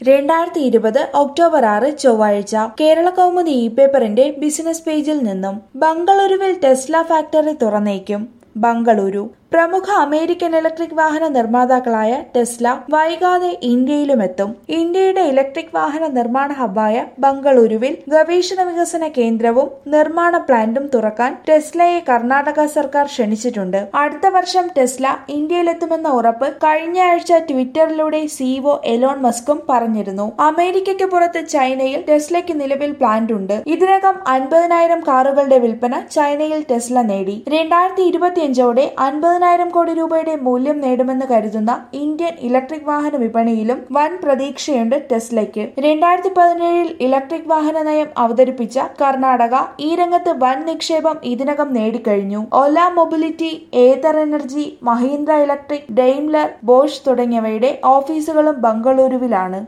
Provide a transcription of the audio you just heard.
രണ്ടായിരത്തി ഇരുപത് ഒക്ടോബർ ആറ് ചൊവ്വാഴ്ച കേരള കൗമുദി ഇ പേപ്പറിന്റെ ബിസിനസ് പേജിൽ നിന്നും ബംഗളൂരുവിൽ ടെസ്ല ഫാക്ടറി തുറന്നേക്കും ബംഗളൂരു പ്രമുഖ അമേരിക്കൻ ഇലക്ട്രിക് വാഹന നിർമ്മാതാക്കളായ ടെസ്ല വൈകാതെ ഇന്ത്യയിലുമെത്തും ഇന്ത്യയുടെ ഇലക്ട്രിക് വാഹന നിർമ്മാണ ഹബ്ബായ ബംഗളൂരുവിൽ ഗവേഷണ വികസന കേന്ദ്രവും നിർമ്മാണ പ്ലാന്റും തുറക്കാൻ ടെസ്ലയെ കർണാടക സർക്കാർ ക്ഷണിച്ചിട്ടുണ്ട് അടുത്ത വർഷം ടെസ്ല ഇന്ത്യയിലെത്തുമെന്ന ഉറപ്പ് കഴിഞ്ഞ ആഴ്ച ട്വിറ്ററിലൂടെ സിഇഒ എലോൺ മസ്കും പറഞ്ഞിരുന്നു അമേരിക്കയ്ക്ക് പുറത്ത് ചൈനയിൽ ടെസ്ലയ്ക്ക് നിലവിൽ പ്ലാന്റ് ഉണ്ട് ഇതിനകം അൻപതിനായിരം കാറുകളുടെ വിൽപ്പന ചൈനയിൽ ടെസ്ല നേടി രണ്ടായിരത്തി ഇരുപത്തിയഞ്ചോടെ അൻപതിനായിരം കോടി രൂപയുടെ മൂല്യം നേടുമെന്ന് കരുതുന്ന ഇന്ത്യൻ ഇലക്ട്രിക് വാഹന വിപണിയിലും വൻ പ്രതീക്ഷയുണ്ട് ടെസ്ലയ്ക്ക് രണ്ടായിരത്തി പതിനേഴിൽ ഇലക്ട്രിക് വാഹന നയം അവതരിപ്പിച്ച കർണാടക ഈ രംഗത്ത് വൻ നിക്ഷേപം ഇതിനകം നേടിക്കഴിഞ്ഞു Ola mobility Ather energy Mahindra electric Daimler Bosch തുടങ്ങിയവയുടെ ഓഫീസുകളും ബംഗളൂരുവിലാണ്